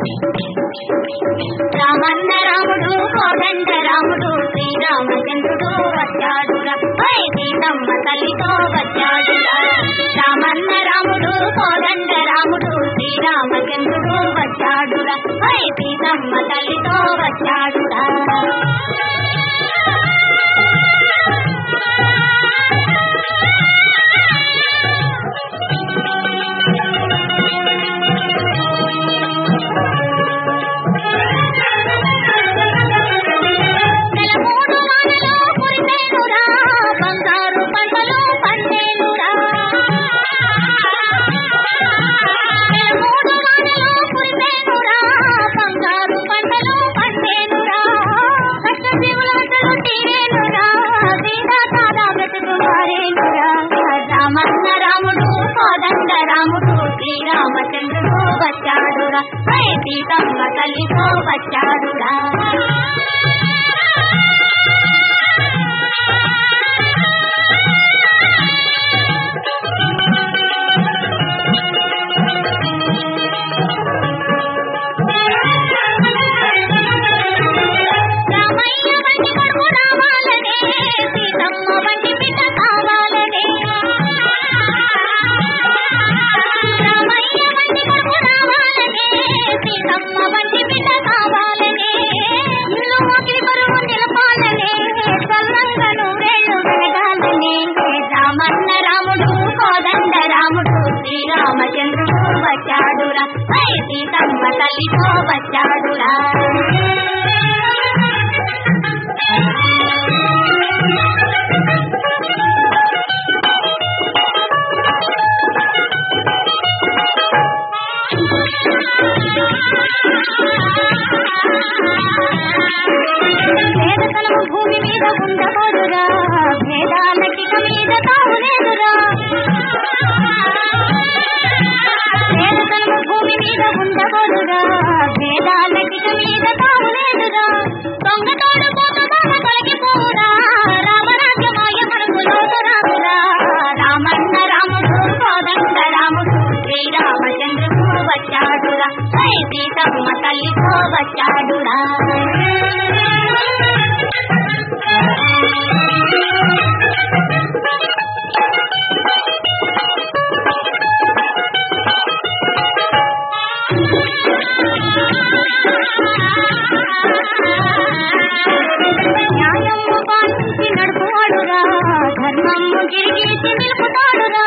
రామన్న రాముడు కోదండ రాముడు శ్రీరామచంద్రుడు వచ్చాడురా పై సీతమ్మ తల్లితో వచ్చాడురా రామన్న రాముడు కోదండ రాముడు శ్రీరామచంద్రుడు వచ్చాడురా పై సీతమ్మ తల్లితో వచ్చాడురా నెల మూడు వానలో కురిసేనురా బంగారు పంటలు పండేనురా నెల మూడు వానలో కురిసేనురా బంగారు పంటలు పండేనురా కష్ట జీవులందరూ తీరేనురా సీతా సాదా బ్రతుకు మారేనురా రామన్న రాముడు కోదండ రాముడు శ్రీరామచంద్రుడు వచ్చాడురా పై సీతమ్మ తల్లితో వచ్చాడురా రామయ్య వంటి కొడుకు రావాలనే సీతమ్మ వంటి బిడ్డ కావాలనే రామయ్య వంటి కొడుకు రావాలనే సీతమ్మ వంటి బిడ్డ కావాలనే ఇల్లు వాకిలి బరువు నిలపాలనే సల్లంగా నూరేళ్ళు వెలగాలనే రామన్న రాముడు కోదండ రాముడు శ్రీరామచంద్రుడు వచ్చాడురా పై సీతమ్మ తల్లితో వచ్చాడురా వేదతలము భూమి మీద ఉండబడురా భేదాలకిక మీద తావులేదురా వేదతలము భూమి మీద ఉండబడురా భేదాలకిక మీద తావులేదురా దొంగతోడు పోతుదాన తొలగిపోరా రామరాజ్యమాయ మనకులోను రామురా రామన్న రాముడు కోదండ రాముడు శ్రీరామచంద్రుడు వచ్చాడురా పై సీతమ్మ తల్లితో వచ్చాడురా న్యాయము పాలించి నడుపువాడురా ధర్మము గిరిగీసి నిలుపుతాడురా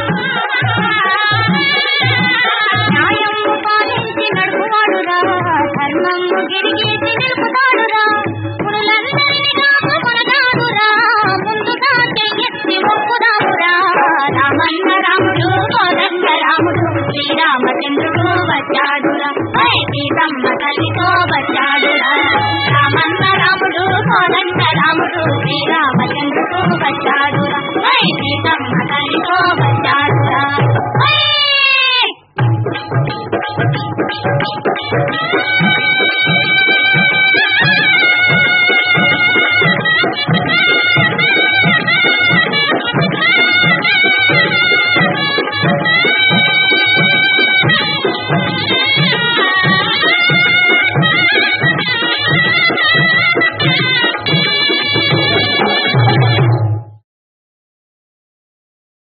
న్యాయము పాలించి నడుపువాడురా ధర్మము గిరిగీసి నిలుపుతాడురా మునులందరినీ కాపు కొనగాడురా ముందుగా చెయ్యెత్తి మొక్కుదామురా రామన్న రాముడు కోదండ రాముడు శ్రీరామచంద్రుడు వచ్చాడురా పై సీతమ్మ తల్లితో వచ్చాడురా రామన్న రాముడు కోదండ రాముడు శ్రీరామచంద్రుడు వచ్చాడురా పై సీతమ్మ తల్లి